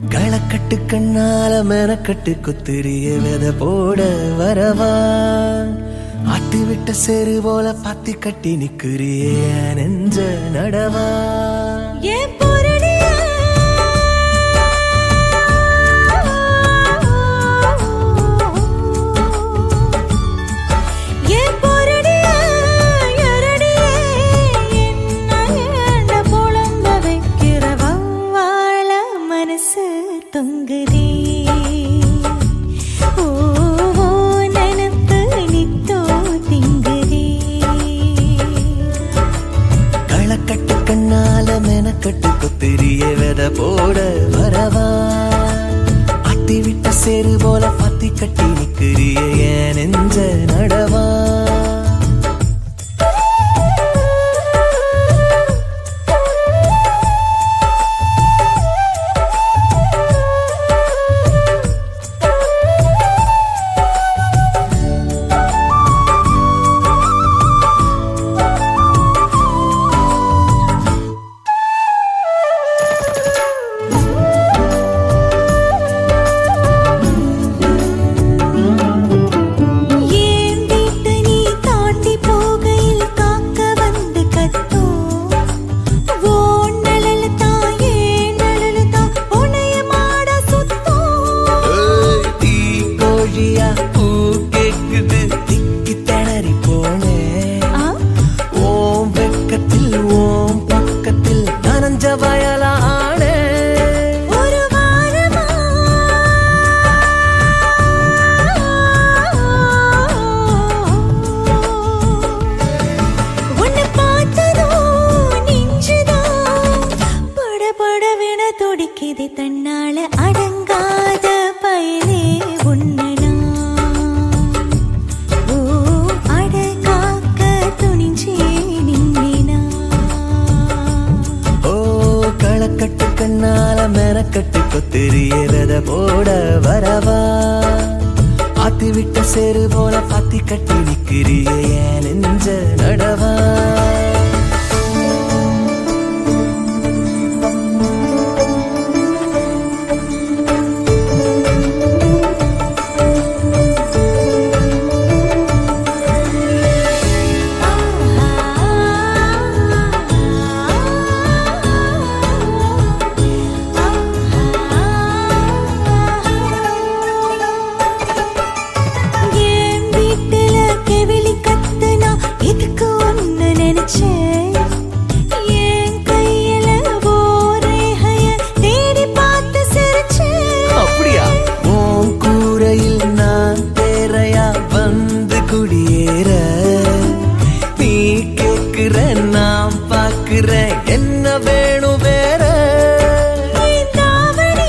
களக்கட்டு கண்ணால மெனக்கட்டு குத்திரிய வித போட வரவா ஆட்டு விட்ட செரு போல பாத்தி கட்டி நிக்கிறிய நெஞ்ச நடவா ஏன் பொருளிய ஏன் பொருளிய எரடியே என்ன ஏண்ட புலம்ப வைக்கிற வவ்வாழ மனசு தொங்குதே ஓ ஓ, நினைப்பு நித்தோ திங்குதே களக்கட்டு கண்ணால மெனக்கட்டு குத்திரிய வித போட வரவா ஆட்டி விட்ட செரு போல பாத்தி கட்டி நிக்கிறிய என் நெஞ்ச நடவா ஏன் வீட்டு நீ தாண்டி போகையில் காக்க வந்து கத்தோ ஓ நழலு தான் ஏன் நழலு தான் உனைய மாட சுத்தோ ஏய், தீ கோழியா பூ கேக்குது திக்கி திணறி போனேன் ஆ ஓம் வெக்கத்தில் ஓம் பக்கத்தில் நனைஞ்ச வயலானே ஒரு வாரமா உன்னை பார்த்ததோ நெஞ்சுதான் படபடவென துடிக்குது தன்னால அடங்காத பயலே உன்னனா ஓ அடகாக்க துணிஞ்சே நின்னினா ஓ களக்கட்டு கண்ணால மெனக்கட்டு கொத்தெரிய வித போட வரவா ஆத்தி விட்ட செரு போல பாத்தி கட்டி நிக்கிறிய என் நெஞ்ச நடவா என் வீட்டுல கெவிலி கத்துனா இதுக்கு ஒண்ணு நினைச்சேன் என் கையில ஓரேகைய தேடி பார்த்து சிரிச்சேன் அப்படியா உன் கூரையில் நான் தேரையா வந்து குடியேற நீ கேக்குற நான் பாக்குற என்ன வேணும் வேற என் தாவணி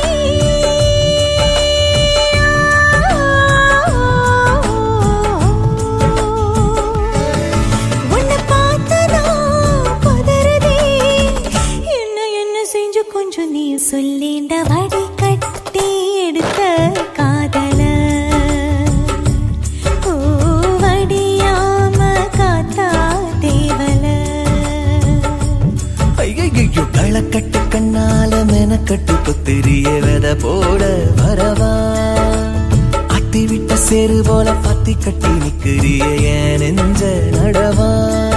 உன்னை பார்த்தனா பதறதே என்ன என்ன செஞ்சு கொஞ்சம் நீ சொல்லேண்ட வடி கட்டி எடுத்த காதல ஓ வடியாம காத்தா தேவல ஐயோ களக்கட்டு கண்ணால மெனக்கட்டு குத்திரிய வித போட வரவா அத்தி விட்ட செரு போல பத்தி கட்டி நிக்கிறிய என் நெஞ்ச நடவா